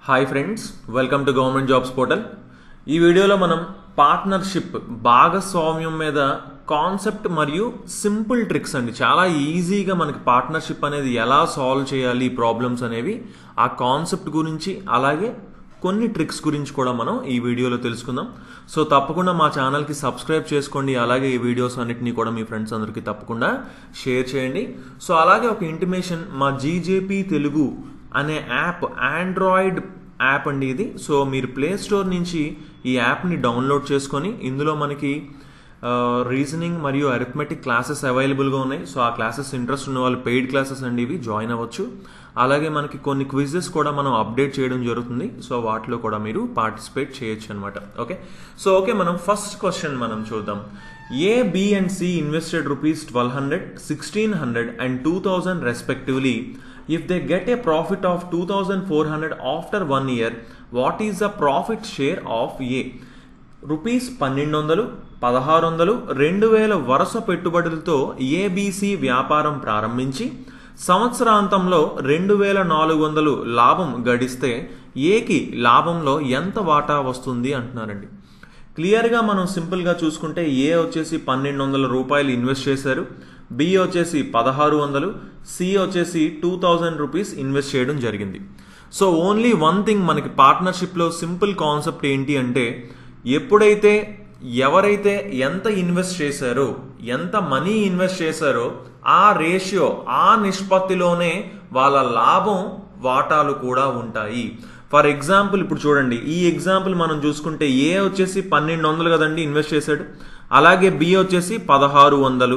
hi friends welcome to government jobs portal ఈ వీడియోలో మనం పార్ట్నర్షిప్ భాగస్వామ్యం మీద కాన్సెప్ట్ మరియు సింపుల్ ట్రిక్స్ అండి చాలా ఈజీగా మనకి పార్ట్నర్షిప్ అనేది ఎలా సాల్వ్ చేయాలి ప్రాబ్లమ్స్ అనేవి ఆ కాన్సెప్ట్ గురించి అలాగే కొన్ని ట్రిక్స్ గురించి కూడా మనం ఈ వీడియోలో తెలుసుకుందాం సో తప్పకుండా మా ఛానల్కి సబ్స్క్రైబ్ చేసుకోండి అలాగే ఈ వీడియోస్ అన్నిటినీ కూడా మీ ఫ్రెండ్స్ అందరికీ తప్పకుండా షేర్ చేయండి సో అలాగే ఒక ఇంటిమేషన్ మా జీజేపీ తెలుగు అనే యాప్ ఆండ్రాయిడ్ యాప్ అండి ఇది సో మీరు ప్లే స్టోర్ నుంచి ఈ యాప్ని డౌన్లోడ్ చేసుకొని ఇందులో మనకి రీజనింగ్ మరియు అరిథమెటిక్ క్లాసెస్ అవైలబుల్గా ఉన్నాయి సో ఆ క్లాసెస్ ఇంట్రెస్ట్ ఉన్న వాళ్ళు పెయిడ్ క్లాసెస్ అండి ఇవి జాయిన్ అవ్వచ్చు అలాగే మనకి కొన్ని క్విజెస్ కూడా మనం అప్డేట్ చేయడం జరుగుతుంది సో వాటిలో కూడా మీరు పార్టిసిపేట్ చేయొచ్చు అనమాట ఓకే సో ఓకే మనం ఫస్ట్ క్వశ్చన్ మనం చూద్దాం A B and C invested rupees twelve hundred sixteen hundred and two thousand respectively if they get a profit of 2400 after one year what is the profit share of a rupees పన్నెండు వందలు పదహారు వందలు రెండు వేల వరుస పెట్టుబడులతో ABC వ్యాపారం ప్రారంభించి సంవత్సరాంతంలో రెండు వేల నాలుగు వందలు లాభం గడిస్తే ఏకి లాభంలో ఎంత వాటా వస్తుంది అంటున్నారండి క్లియర్గా మనం సింపుల్గా చూసుకుంటే ఏ వచ్చేసి పన్నెండు వందల రూపాయలు ఇన్వెస్ట్ చేశారు బి వచ్చేసి పదహారు వందలు సి వచ్చేసి టూ థౌజండ్ రూపీస్ ఇన్వెస్ట్ చేయడం జరిగింది సో ఓన్లీ వన్ థింగ్ మనకి పార్ట్నర్షిప్లో సింపుల్ కాన్సెప్ట్ ఏంటి అంటే ఎప్పుడైతే ఎవరైతే ఎంత ఇన్వెస్ట్ చేశారో ఎంత మనీ ఇన్వెస్ట్ చేశారో ఆ రేషియో ఆ నిష్పత్తిలోనే వాళ్ళ లాభం వాటాలు కూడా ఉంటాయి ఫర్ ఎగ్జాంపుల్ ఇప్పుడు చూడండి ఈ ఎగ్జాంపుల్ మనం చూసుకుంటే ఏ వచ్చేసి పన్నెండు వందలు కదండి ఇన్వెస్ట్ చేశాడు అలాగే బి వచ్చేసి పదహారు వందలు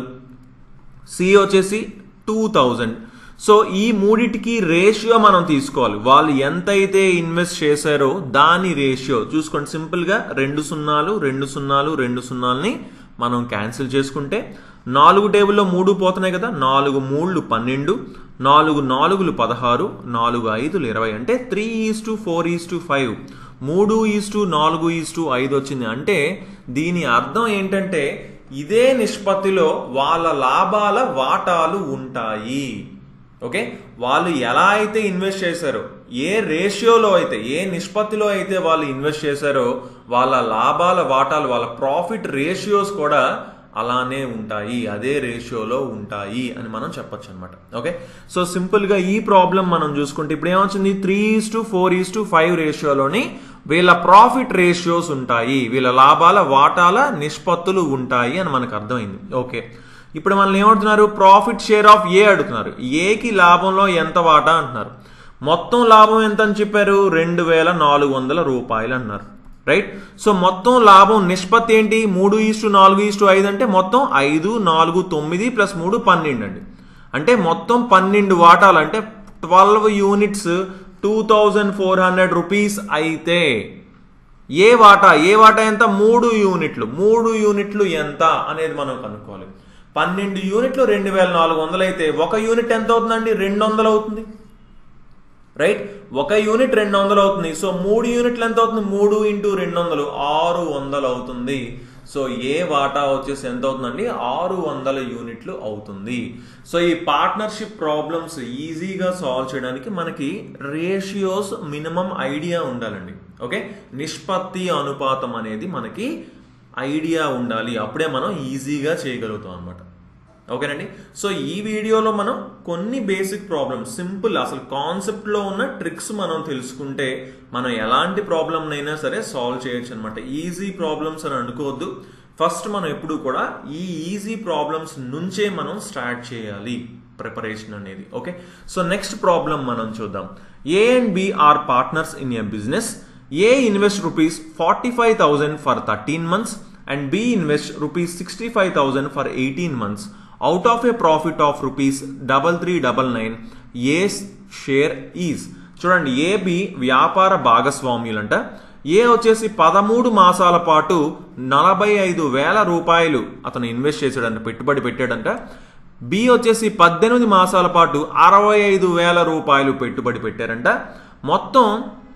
సి వచ్చేసి టూ థౌజండ్ సో ఈ మూడిటికి రేషియో మనం తీసుకోవాలి వాళ్ళు ఎంతైతే ఇన్వెస్ట్ చేశారో దాని రేషియో చూసుకోండి సింపుల్గా రెండు సున్నాలు రెండు సున్నాలు రెండు సున్నాలని మనం క్యాన్సిల్ చేసుకుంటే నాలుగు టేబుల్లో మూడు పోతున్నాయి కదా నాలుగు మూళ్ళు పన్నెండు నాలుగు నాలుగులు పదహారు నాలుగు ఐదులు ఇరవై అంటే three is to four is to five మూడు ఈజ్ టు నాలుగు ఈజ్ టు ఐదు వచ్చింది అంటే దీని అర్థం ఏంటంటే ఇదే నిష్పత్తిలో వాళ్ళ లాభాల వాటాలు ఉంటాయి ఓకే వాళ్ళు ఎలా అయితే ఇన్వెస్ట్ చేశారో ఏ రేషియోలో అయితే ఏ నిష్పత్తిలో అయితే వాళ్ళు ఇన్వెస్ట్ చేశారో వాళ్ళ లాభాల వాటాలు వాళ్ళ ప్రాఫిట్ రేషియోస్ కూడా అలానే ఉంటాయి అదే రేషియోలో ఉంటాయి అని మనం చెప్పొచ్చు అనమాట ఓకే సో సింపుల్గా ఈ ప్రాబ్లం మనం చూసుకుంటే ఇప్పుడు ఏమొచ్చింది three is to four is to five రేషియోలోని వీళ్ళ ప్రాఫిట్ రేషియోస్ ఉంటాయి వీళ్ళ లాభాల వాటాల నిష్పత్తులు ఉంటాయి అని మనకు అర్థమైంది ఓకే ఇప్పుడు మనల్ని ఏమంటున్నారు ప్రాఫిట్ షేర్ ఆఫ్ ఏ అడుగుతున్నారు ఏకి లాభంలో ఎంత వాటా అంటున్నారు మొత్తం లాభం ఎంత అని చెప్పారు రెండు వేల నాలుగు వందల రూపాయలు అన్నారు రైట్ సో మొత్తం లాభం నిష్పత్తి ఏంటి మూడు ఈస్టు నాలుగు ఈస్టు ఐదు అంటే మొత్తం ఐదు నాలుగు తొమ్మిది ప్లస్ మూడు పన్నెండు అండి అంటే మొత్తం పన్నెండు వాటాలు అంటే twelve units two thousand four hundred rupees అయితే ఏ వాటా ఏ వాటా ఎంత మూడు యూనిట్లు మూడు యూనిట్లు ఎంత అనేది మనం కనుక్కోవాలి పన్నెండు యూనిట్లు రెండు వేల నాలుగు వందలు అయితే ఒక యూనిట్ ఎంత అవుతుందండి రెండు వందలు అవుతుంది రైట్ ఒక యూనిట్ రెండు వందలు అవుతుంది సో మూడు యూనిట్లు ఎంత అవుతుంది మూడు ఇంటూ రెండు వందలు ఆరు వందలు అవుతుంది సో ఏ వాటా వచ్చేసి ఎంత అవుతుందండి ఆరు వందల యూనిట్లు అవుతుంది సో ఈ పార్ట్నర్షిప్ ప్రాబ్లమ్స్ ఈజీగా సాల్వ్ చేయడానికి మనకి రేషియోస్ మినిమం ఐడియా ఉండాలండి ఓకే నిష్పత్తి అనుపాతం అనేది మనకి ఐడియా ఉండాలి అప్పుడే మనం ఈజీగా చేయగలుగుతాం అనమాట ఓకేనండి సో ఈ వీడియోలో మనం కొన్ని బేసిక్ ప్రాబ్లమ్స్ సింపుల్ అసలు కాన్సెప్ట్లో ఉన్న ట్రిక్స్ మనం తెలుసుకుంటే మనం ఎలాంటి ప్రాబ్లమ్నైనా సరే సాల్వ్ చేయొచ్చు అనమాట ఈజీ ప్రాబ్లమ్స్ అని అనుకోవద్దు ఫస్ట్ మనం ఎప్పుడు కూడా ఈ ఈజీ ప్రాబ్లమ్స్ నుంచే మనం స్టార్ట్ చేయాలి ప్రిపరేషన్ అనేది ఓకే సో నెక్స్ట్ ప్రాబ్లం మనం చూద్దాం A and B are partners in a business A invest rupees forty five thousand for thirteen months and B invest rupees sixty five thousand for eighteen months out of a profit of rupees double three double nine A share is చూడండి AB వ్యాపార భాగస్వామ్యులంట ఏ వచ్చేసి పదమూడు మాసాల పాటు నలభై ఐదు వేల రూపాయలు అతను ఇన్వెస్ట్ చేశాడంట పెట్టుబడి పెట్టాడంట బి వచ్చేసి పద్దెనిమిది మాసాల పాటు అరవై ఐదు వేల రూపాయలు పెట్టుబడి పెట్టారంట మొత్తం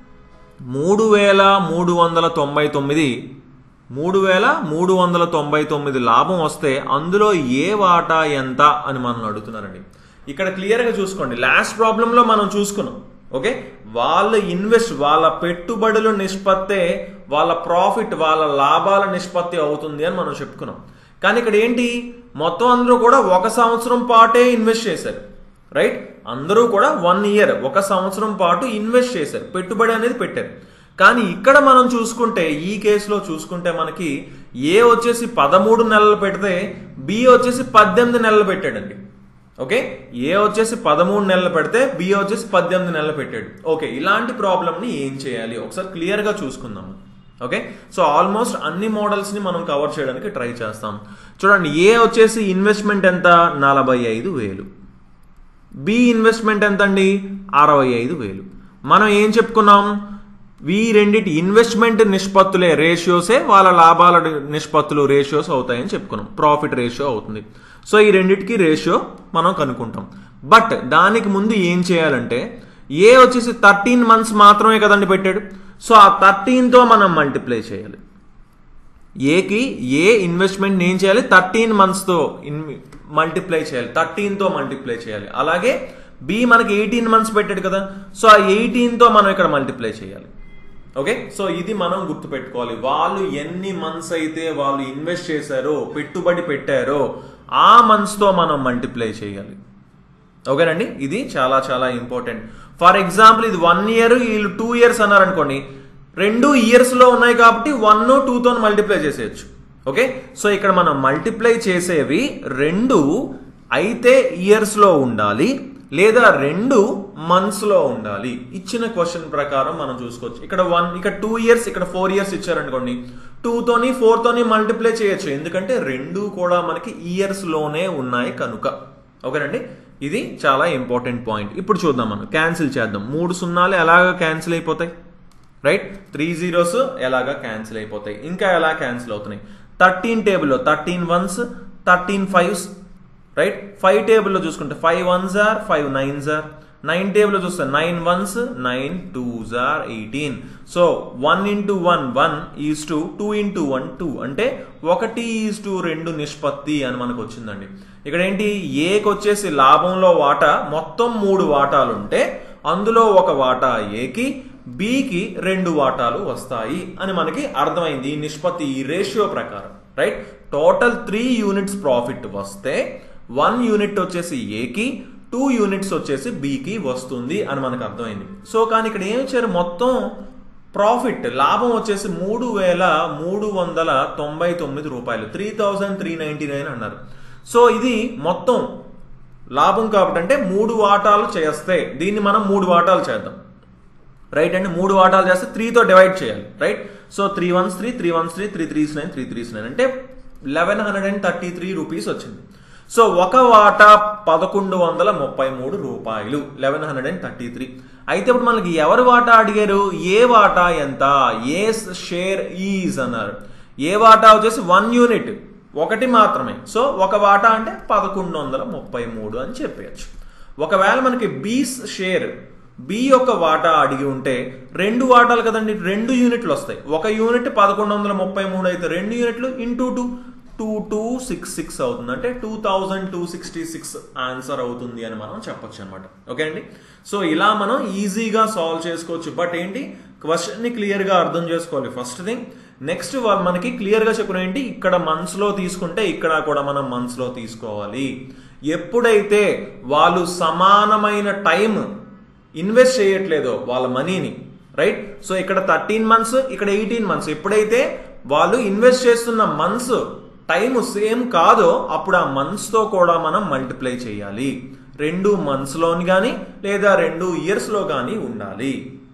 మూడు వేల మూడు వందల తొంభై తొమ్మిది మూడు వేల మూడు వందల తొంభై తొమ్మిది లాభం వస్తే అందులో ఏ వాటా ఎంత అని మనం అడుగుతున్నారండి ఇక్కడ క్లియర్గా చూసుకోండి లాస్ట్ ప్రాబ్లంలో మనం చూసుకున్నాం ఓకే వాళ్ళ ఇన్వెస్ట్ వాళ్ళ పెట్టుబడుల నిష్పత్తే వాళ్ళ ప్రాఫిట్ వాళ్ళ లాభాల నిష్పత్తి అవుతుంది అని మనం చెప్పుకున్నాం కానీ ఇక్కడ ఏంటి మొత్తం అందరూ కూడా ఒక సంవత్సరం పాటే ఇన్వెస్ట్ చేశారు రైట్ అందరూ కూడా వన్ ఇయర్ ఒక సంవత్సరం పాటు ఇన్వెస్ట్ చేశారు పెట్టుబడి అనేది పెట్టారు కానీ ఇక్కడ మనం చూసుకుంటే ఈ కేసులో చూసుకుంటే మనకి ఏ వచ్చేసి పదమూడు నెలలు పెడితే బి వచ్చేసి పద్దెనిమిది నెలలు పెట్టాడండి ఓకే ఏ వచ్చేసి పదమూడు నెలలు పెడితే బి వచ్చేసి పద్దెనిమిది నెలలు పెట్టాడు ఓకే ఇలాంటి ప్రాబ్లమ్ని ఏం చేయాలి ఒకసారి క్లియర్గా చూసుకుందాము ఓకే సో ఆల్మోస్ట్ అన్ని మోడల్స్ని మనం కవర్ చేయడానికి ట్రై చేస్తాం చూడండి ఏ వచ్చేసి ఇన్వెస్ట్మెంట్ ఎంత నలభై ఐదు వేలు బి ఇన్వెస్ట్మెంట్ ఎంత అండి అరవై ఐదు వేలు మనం ఏం చెప్పుకున్నాం ఈ రెండిటి ఇన్వెస్ట్మెంట్ నిష్పత్తులే రేషియోసే వాళ్ళ లాభాల నిష్పత్తులు రేషియోస్ అవుతాయని చెప్పుకున్నాం ప్రాఫిట్ రేషియో అవుతుంది సో ఈ రెండిటికి రేషియో మనం కనుక్కుంటాం బట్ దానికి ముందు ఏం చేయాలంటే ఏ వచ్చేసి థర్టీన్ మంత్స్ మాత్రమే కదండి పెట్టాడు సో ఆ థర్టీన్తో మనం మల్టిప్లై చేయాలి ఏకి ఏ ఇన్వెస్ట్మెంట్ ఏం చేయాలి థర్టీన్ మంత్స్తో ఇన్ మల్టిప్లై చేయాలి థర్టీన్తో మల్టిప్లై చేయాలి అలాగే బి మనకి ఎయిటీన్ మంత్స్ పెట్టాడు కదా సో ఆ ఎయిటీన్తో మనం ఇక్కడ మల్టిప్లై చేయాలి ఓకే సో ఇది మనం గుర్తుపెట్టుకోవాలి వాళ్ళు ఎన్ని మంత్స్ అయితే వాళ్ళు ఇన్వెస్ట్ చేశారో పెట్టుబడి పెట్టారో ఆ మంత్స్తో మనం మల్టిప్లై చేయాలి ఓకేనండి ఇది చాలా చాలా ఇంపార్టెంట్ ఫర్ ఎగ్జాంపుల్ ఇది వన్ ఇయర్ వీళ్ళు టూ ఇయర్స్ అన్నారు అనుకోండి రెండు ఇయర్స్ లో ఉన్నాయి కాబట్టి వన్ టూతో మల్టిప్లై చేసేయచ్చు ఓకే సో ఇక్కడ మనం మల్టిప్లై చేసేవి రెండు అయితే ఇయర్స్ లో ఉండాలి లేదా రెండు మంత్స్ లో ఉండాలి ఇచ్చిన క్వశ్చన్ ప్రకారం మనం చూసుకోవచ్చు ఇక్కడ వన్ ఇక్కడ టూ ఇయర్స్ ఇక్కడ ఫోర్ ఇయర్స్ ఇచ్చారనుకోండి టూ తోని ఫోర్ తోని మల్టిప్లై చేయొచ్చు ఎందుకంటే రెండు కూడా మనకి ఇయర్స్ లోనే ఉన్నాయి కనుక ఓకేనండి ఇది చాలా ఇంపార్టెంట్ పాయింట్ ఇప్పుడు చూద్దాం మనం క్యాన్సిల్ చేద్దాం మూడు సున్నాలు ఎలాగ క్యాన్సిల్ అయిపోతాయి రైట్ త్రీ జీరోస్ ఎలాగా క్యాన్సిల్ అయిపోతాయి ఇంకా ఎలా క్యాన్సిల్ అవుతున్నాయి థర్టీన్ టేబుల్లో thirteen ones thirteen fives right five టేబుల్లో చూసుకుంటే five ones are five nines are nine టేబుల్లో చూస్తే nine ones nine twos are eighteen so one into one one is to two into one two అంటే ఒకటి is to రెండు నిష్పత్తి అని మనకు వచ్చిందండి ఇక్కడ ఏంటి ఏకి వచ్చేసి లాభంలో వాటా మొత్తం మూడు వాటాలు ఉంటే అందులో ఒక వాటా ఏకి బికి రెండు వాటాలు వస్తాయి అని మనకి అర్థమైంది ఈ నిష్పత్తి ఈ రేషియో ప్రకారం right total three units profit వస్తే వన్ యూనిట్ వచ్చేసి ఏకి టూ యూనిట్స్ వచ్చేసి బికి వస్తుంది అని మనకు అర్థమైంది సో కానీ ఇక్కడ ఏం ఇచ్చారు మొత్తం ప్రాఫిట్ లాభం వచ్చేసి మూడు వేల మూడు వందల తొంభై తొమ్మిది రూపాయలు three thousand three ninety nine అన్నారు సో ఇది మొత్తం లాభం కాబట్టి అంటే మూడు వాటాలు చేస్తే దీన్ని మనం మూడు వాటాలు చేద్దాం రైట్ అండి మూడు వాటాలు చేస్తే త్రీతో డివైడ్ చేయాలి right so three ones three three ones three three threes nine three threes nine అంటే eleven hundred and thirty three rupees వచ్చింది సో ఒక వాటా పదకొండు వందల ముప్పై మూడు రూపాయలు eleven hundred and thirty three అయితే ఇప్పుడు మనకి ఎవరు వాటా అడిగారు ఏ వాటా ఎంత ఏ షేర్ ఈజ్ అన్నారు ఏ వాటా వచ్చేసి వన్ యూనిట్ ఒకటి మాత్రమే సో ఒక వాటా అంటే పదకొండు వందల ముప్పై మూడు అని చెప్పేయచ్చు ఒకవేళ మనకి బీస్ షేర్ బి యొక్క వాటా అడిగి ఉంటే రెండు వాటాలు కదండి రెండు యూనిట్లు వస్తాయి ఒక యూనిట్ పదకొండు వందల ముప్పై మూడు అయితే రెండు యూనిట్లు into two two two six six అవుతుంది అంటే two thousand two sixty six answer అవుతుంది అని మనం చెప్పొచ్చు అనమాట ఓకే అండి సో ఇలా మనం ఈజీగా సాల్వ్ చేసుకోవచ్చు బట్ ఏంటి క్వశ్చన్ని క్లియర్గా అర్థం చేసుకోవాలి ఫస్ట్ థింగ్ నెక్స్ట్ మనకి క్లియర్గా చెప్పిన ఏంటి ఇక్కడ మంత్స్లో తీసుకుంటే ఇక్కడ కూడా మనం మంత్స్లో తీసుకోవాలి ఎప్పుడైతే వాళ్ళు సమానమైన టైం ఇన్వెస్ట్ చేయట్లేదో వాళ్ళ మనీని రైట్ సో ఇక్కడ థర్టీన్ మంత్స్ ఇక్కడ ఎయిటీన్ మంత్స్ ఎప్పుడైతే వాళ్ళు ఇన్వెస్ట్ చేస్తున్న మంత్స్ టైం సేమ్ కాదో అప్పుడు ఆ మంత్స్తో కూడా మనం మల్టిప్లై చేయాలి రెండు మంత్స్లోని కానీ లేదా రెండు ఇయర్స్లో కానీ ఉండాలి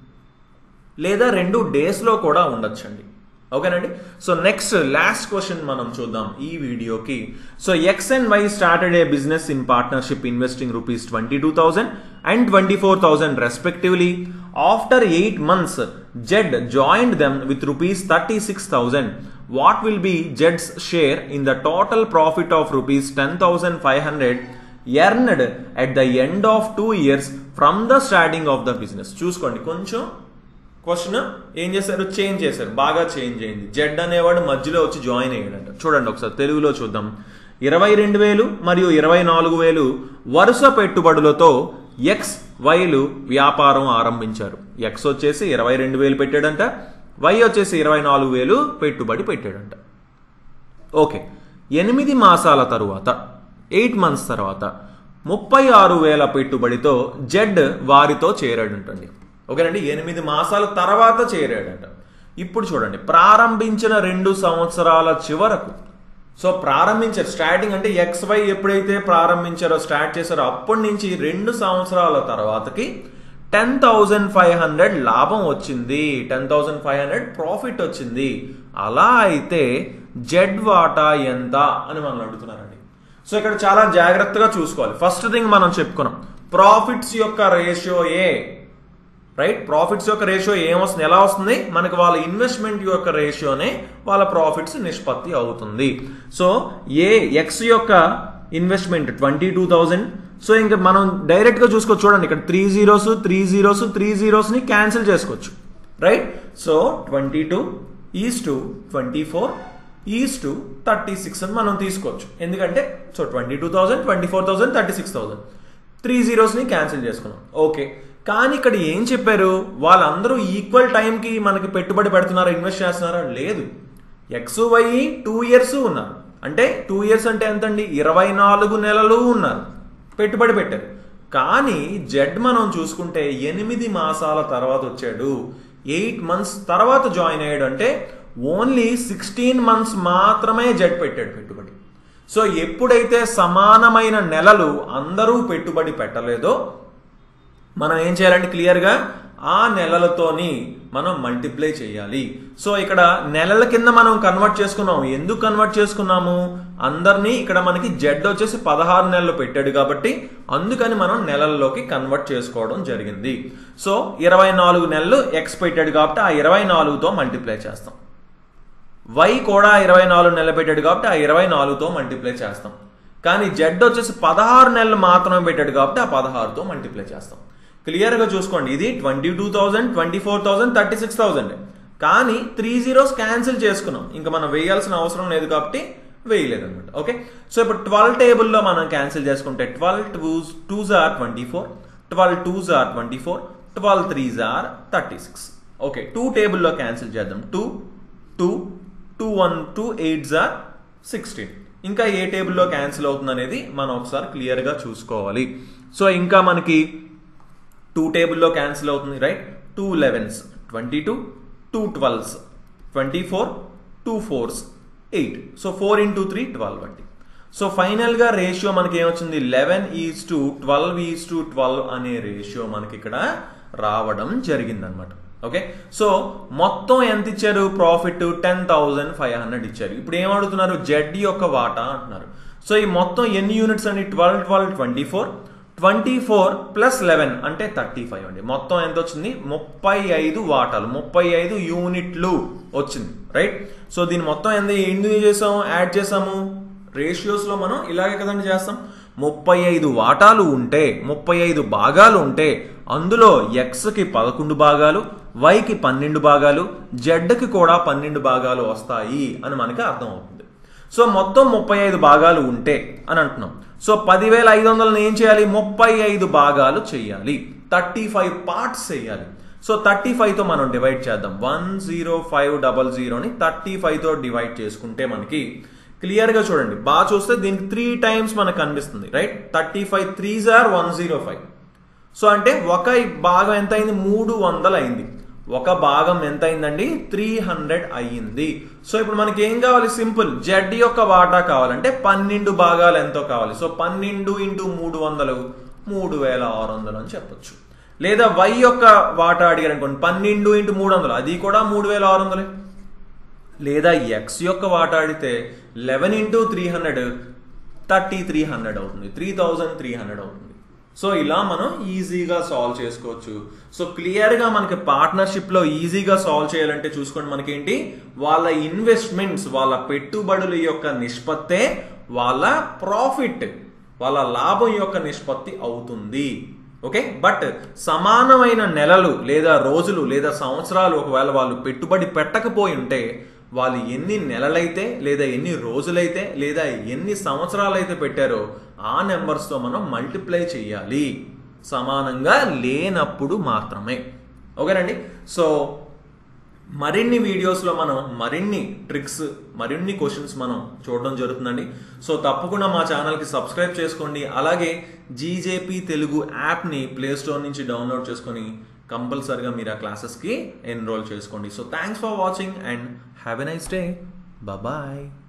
లేదా రెండు డేస్లో కూడా ఉండొచ్చండి ఓకేనండి సో నెక్స్ట్ లాస్ట్ క్వశ్చన్ మనం చూద్దాం ఈ వీడియోకి so X and Y started a business in partnership investing rupees twenty two thousand and twenty four thousand respectively after eight months Z joined them with rupees thirty six thousand what will be జెడ్స్ share in the total profit of rupees ten thousand five hundred earned at the end of two years from the starting of the business చూసుకోండి కొంచెం question ఏం చేశారు change చేశారు బాగా change అయింది Z అనేవాడు మధ్యలో వచ్చి జాయిన్ అయ్యాడంట చూడండి ఒకసారి తెలుగులో చూద్దాం ఇరవై రెండు వేలు మరియు ఇరవై నాలుగు వేలు వరుస పెట్టుబడులతో ఎక్స్ వైలు వ్యాపారం ఆరంభించారు ఎక్స్ వచ్చేసి ఇరవై రెండు వేలు పెట్టాడంట వై వచ్చేసి ఇరవై నాలుగు వేలు పెట్టుబడి పెట్టాడంట ఓకే ఎనిమిది మాసాల తరువాత ఎయిట్ మంత్స్ తర్వాత ముప్పై ఆరు వేల పెట్టుబడితో జెడ్ వారితో చేరాడంటండి ఓకేనండి ఎనిమిది మాసాల తర్వాత చేరాడంట ఇప్పుడు చూడండి ప్రారంభించిన రెండు సంవత్సరాల చివరకు సో ప్రారంభించారు స్టార్టింగ్ అంటే ఎక్స్ వై ఎప్పుడైతే ప్రారంభించారో స్టార్ట్ చేశారో అప్పటి నుంచి రెండు సంవత్సరాల తర్వాతకి టెన్ థౌజండ్ ఫైవ్ హండ్రెడ్ లాభం వచ్చింది ten thousand five hundred profit వచ్చింది అలా అయితే జెడ్ వాటా ఎంత అని మనం అడుగుతున్నారండి సో ఇక్కడ చాలా జాగ్రత్తగా చూసుకోవాలి ఫస్ట్ థింగ్ మనం చెప్పుకున్నాం ప్రాఫిట్స్ యొక్క రేషియో ఏ రైట్ ప్రాఫిట్స్ యొక్క రేషియో ఏమొస్తుంది ఎలా వస్తుంది మనకి వాళ్ళ ఇన్వెస్ట్మెంట్ యొక్క రేషియోనే వాళ్ళ ప్రాఫిట్స్ నిష్పత్తి అవుతుంది సో ఏ ఎక్స్ యొక్క investment twenty two thousand so ఇంకా మనం డైరెక్ట్ గా చూసుకోవచ్చు చూడండి ఇక్కడ three zeros three zeros three zeros ని క్యాన్సిల్ చేసుకోవచ్చు right so twenty two is to twenty four is to thirty six అని మనం తీసుకోవచ్చు ఎందుకంటే so twenty two thousand twenty four thousand thirty six thousand three జీరోస్ని క్యాన్సిల్ చేసుకున్నాం okay కానీ ఇక్కడ ఏం చెప్పారు వాళ్ళందరూ ఈక్వల్ టైంకి మనకి పెట్టుబడి పెడుతున్నారా ఇన్వెస్ట్ చేస్తున్నారా లేదు ఎక్స్ వై టూ ఇయర్స్ ఉన్నారు అంటే టూ ఇయర్స్ అంటే ఎంతండి ఇరవై నాలుగు నెలలు ఉన్నారు పెట్టుబడి పెట్టారు కానీ జెడ్ మనం చూసుకుంటే ఎనిమిది మాసాల తర్వాత వచ్చాడు ఎయిట్ మంత్స్ తర్వాత జాయిన్ అయ్యాడు అంటే ఓన్లీ సిక్స్టీన్ మంత్స్ మాత్రమే జెడ్ పెట్టాడు పెట్టుబడి సో ఎప్పుడైతే సమానమైన నెలలు అందరూ పెట్టుబడి పెట్టలేదో మనం ఏం చేయాలంటే క్లియర్గా ఆ నెలలతోని మనం మల్టిప్లై చేయాలి సో ఇక్కడ నెలల కింద మనం కన్వర్ట్ చేసుకున్నాం ఎందుకు కన్వర్ట్ చేసుకున్నాము అందరినీ ఇక్కడ మనకి జెడ్ వచ్చేసి పదహారు నెలలు పెట్టాడు కాబట్టి అందుకని మనం నెలల్లోకి కన్వర్ట్ చేసుకోవడం జరిగింది సో ఇరవై నాలుగు నెలలు ఎక్స్ పెట్టాడు కాబట్టి ఆ ఇరవై నాలుగుతో మల్టిప్లై చేస్తాం వై కూడా ఇరవై నాలుగు నెలలు పెట్టాడు కాబట్టి ఆ ఇరవై నాలుగుతో మల్టిప్లై చేస్తాం కానీ జెడ్ వచ్చేసి పదహారు నెలలు మాత్రమే పెట్టాడు కాబట్టి ఆ పదహారుతో మల్టిప్లై చేస్తాం క్లియర్గా చూసుకోండి ఇది twenty two thousand twenty four thousand thirty six thousand కానీ త్రీ జీరోస్ క్యాన్సిల్ చేసుకున్నాం ఇంకా మనం వేయాల్సిన అవసరం లేదు కాబట్టి వేయలేదు అనమాట ఓకే సో ఇప్పుడు ట్వెల్వ్ టేబుల్లో మనం క్యాన్సిల్ చేసుకుంటే twelve two twos are twenty four twelve twos are twenty four twelve threes are thirty six okay two టేబుల్లో క్యాన్సిల్ చేద్దాం two two two one two eights are sixteen ఇంకా ఏ టేబుల్లో cancel అవుతుంది అనేది మనం ఒకసారి క్లియర్గా చూసుకోవాలి సో ఇంకా మనకి టూ టేబుల్లో క్యాన్సిల్ అవుతుంది right two elevens twenty two two twelves twenty four two fours eight so four into three twelve అండి సో ఫైనల్గా రేషియో మనకి ఏమొచ్చింది eleven is to twelve is to twelve అనే రేషియో మనకి ఇక్కడ రావడం జరిగిందనమాట ఓకే సో మొత్తం ఎంత ఇచ్చారు profit ten thousand five hundred ఇచ్చారు ఇప్పుడు ఏం అడుగుతున్నారు జెడ్ యొక్క వాటా అంటున్నారు సో ఈ మొత్తం ఎన్ని యూనిట్స్ అండి twelve twelve twenty four twenty four plus eleven అంటే థర్టీ ఫైవ్ అండి మొత్తం ఎంత వచ్చింది ముప్పై ఐదు వాటాలు ముప్పై ఐదు యూనిట్లు వచ్చింది రైట్ సో దీని మొత్తం ఎంత ఎందుకు చేసాము యాడ్ చేసాము రేషియోస్లో మనం ఇలాగే కదండి చేస్తాం ముప్పై ఐదు వాటాలు ఉంటే ముప్పై ఐదు భాగాలు ఉంటే అందులో ఎక్స్కి పదకొండు భాగాలు వైకి పన్నెండు భాగాలు జెడ్కి కూడా పన్నెండు భాగాలు వస్తాయి అని మనకి అర్థం అవుతుంది సో మొత్తం ముప్పై ఐదు భాగాలు ఉంటే అని అంటున్నాం సో పదివేల ఐదు వందలను ఏం చేయాలి ముప్పై ఐదు భాగాలు చేయాలి థర్టీ ఫైవ్ పార్ట్స్ చేయాలి సో థర్టీ ఫైవ్తో మనం డివైడ్ చేద్దాం వన్ జీరో ఫైవ్ డబల్ జీరోని థర్టీ ఫైవ్తో డివైడ్ చేసుకుంటే మనకి క్లియర్గా చూడండి బాగా చూస్తే దీనికి త్రీ టైమ్స్ మనకు కనిపిస్తుంది right thirty five threes are one zero five so అంటే ఒక భాగం ఎంత అయింది మూడు వందలు అయింది ఒక భాగం ఎంత అయిందండి త్రీ హండ్రెడ్ అయ్యింది సో ఇప్పుడు మనకి ఏం కావాలి సింపుల్ జెడ్ యొక్క వాటా కావాలంటే పన్నెండు భాగాలు ఎంతో కావాలి సో పన్నెండు ఇంటూ మూడు వందలు మూడు వేల ఆరు వందలు అని చెప్పొచ్చు లేదా వై యొక్క వాటా అడిగారు అనుకోండి పన్నెండు ఇంటూ మూడు వందలు అది కూడా మూడు వేల ఆరు వందలే లేదా ఎక్స్ యొక్క వాటా అడిగితే eleven into three hundred thirty three hundred అవుతుంది త్రీ థౌజండ్ త్రీ హండ్రెడ్ అవుతుంది సో ఇలా మనం ఈజీగా సాల్వ్ చేసుకోవచ్చు సో క్లియర్గా మనకి పార్ట్నర్షిప్లో ఈజీగా సాల్వ్ చేయాలంటే చూసుకోండి మనకేంటి వాళ్ళ ఇన్వెస్ట్మెంట్స్ వాళ్ళ పెట్టుబడుల యొక్క నిష్పత్తే వాళ్ళ ప్రాఫిట్ వాళ్ళ లాభం యొక్క నిష్పత్తి అవుతుంది ఓకే బట్ సమానమైన నెలలు లేదా రోజులు లేదా సంవత్సరాలు ఒకవేళ వాళ్ళు పెట్టుబడి పెట్టకపోయి ఉంటే వాళ్ళు ఎన్ని నెలలైతే లేదా ఎన్ని రోజులైతే లేదా ఎన్ని సంవత్సరాలు అయితే పెట్టారో ఆ నెంబర్స్తో మనం మల్టిప్లై చేయాలి సమానంగా లేనప్పుడు మాత్రమే ఓకేనండి సో మరిన్ని వీడియోస్లో మనం మరిన్ని ట్రిక్స్ మరిన్ని క్వశ్చన్స్ మనం చూడడం జరుగుతుందండి సో తప్పకుండా మా ఛానల్కి సబ్స్క్రైబ్ చేసుకోండి అలాగే జీజేపీ తెలుగు యాప్ని ప్లే స్టోర్ నుంచి డౌన్లోడ్ చేసుకొని కంపల్సరిగా మీరు ఆ క్లాసెస్కి ఎన్రోల్ చేసుకోండి so thanks for watching and have a nice day bye